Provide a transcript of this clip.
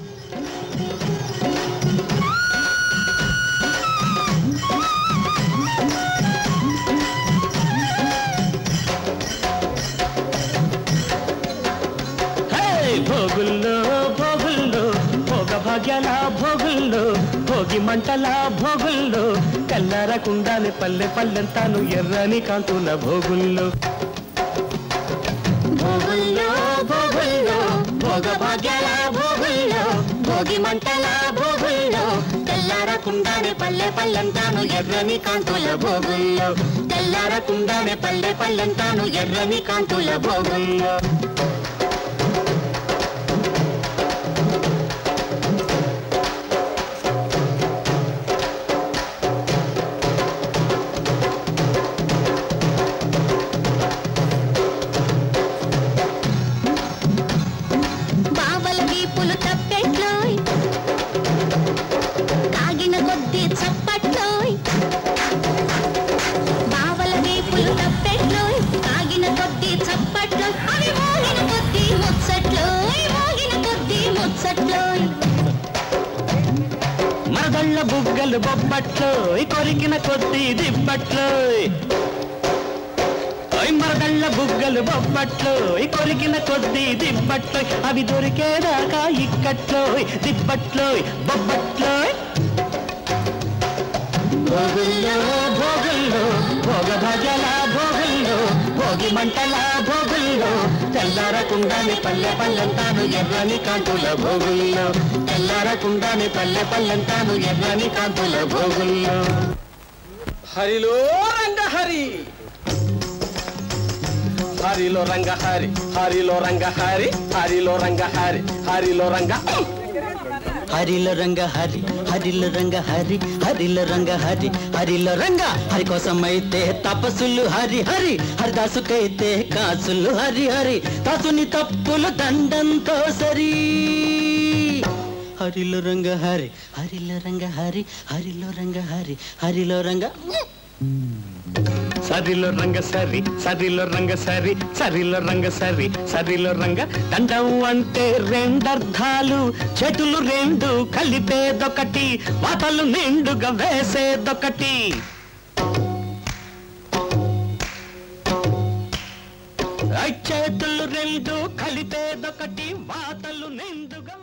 హే! భోగుల్లో భోగుల్లో భోగ భాగ్యాల భోగుల్లో భోగి మంటల భోగుల్లో తెల్లరకుండానే పల్లె పల్లెంతాను ఎర్రని కాంతుల భోగుల్లో భోగుల్లో భోగుల్లో భోగ భాగ్యాల భోగుల్లో భోగి మంటల భోగుల్లో తెల్లారకుండానే పల్లె పల్లెంతాను ఎర్రని కాంతుల భోగుల్లో తెల్లారకుండానే పల్లె పల్లెంతాను ఎర్రని కాంతుల భోగుల్లో బావల వీపులు తప్పెట్లోయ్ కాగిన కొద్ది చప్పట్లోయ్ బావల వీపులు తప్పెట్లోయ్ కాగిన కొద్ది చప్పట్లోయ్ అవి మోగిన కొద్ది ముచ్చట్లోయ్ మోగిన కొద్ది ముచ్చట్లోయ్ మరదళ్ళ బుగ్గలు బొబ్బట్లో కొరికిన కొద్ది దిబ్బట్లో మరదళ్ళ బుగ్గలు బొబ్బట్లో కొరికిన కొద్ది దిబ్బట్లో అవి దొరికేదాకా ఇక్కట్లో దిబ్బట్లో బొబ్బట్లో భోగుల్లో భోగుల్లో భోగ భజల భోగుల్లో భోగి మంటల భోగుల్లో తెల్లారకుండానే పల్లె పల్లెంతాను ఎర్రని కాంతుల భోగుల్లో తెల్లారకుండానే పల్లె పల్లెంతాను ఎర్రని కాంతుల భోగుల్లో హరిలో రంగ హరి హరిలో రంగ హరి హరిలో రంగ హరి హరిలో రంగ హరి హరిలో రంగ హరిలో రంగ హరి హరిలో రంగ హరి హరిలో రంగ హరి హరిలో రంగ హరి కోసం అయితే తపస్సులు హరి హరి హరిదాసుకైతే కాసులు హరి హరి దాసుని తప్పులు దండంతో సరి హరిలో రంగ హరి హరిలో రంగ హరి హరిలో రంగ హరి హరిలో రంగ సరిలో రంగ సరి సరిలో రంగ సరి సరిలో రంగ సరి సరిలో రంగ దండం అంటే రెండర్థాలు చేతులు రెండు కలిపేదొకటి వాతలు నిండుగా వేసేదొకటి ఆ చేతులు రెండు కలిపేదొకటి వాతలు నిండుగా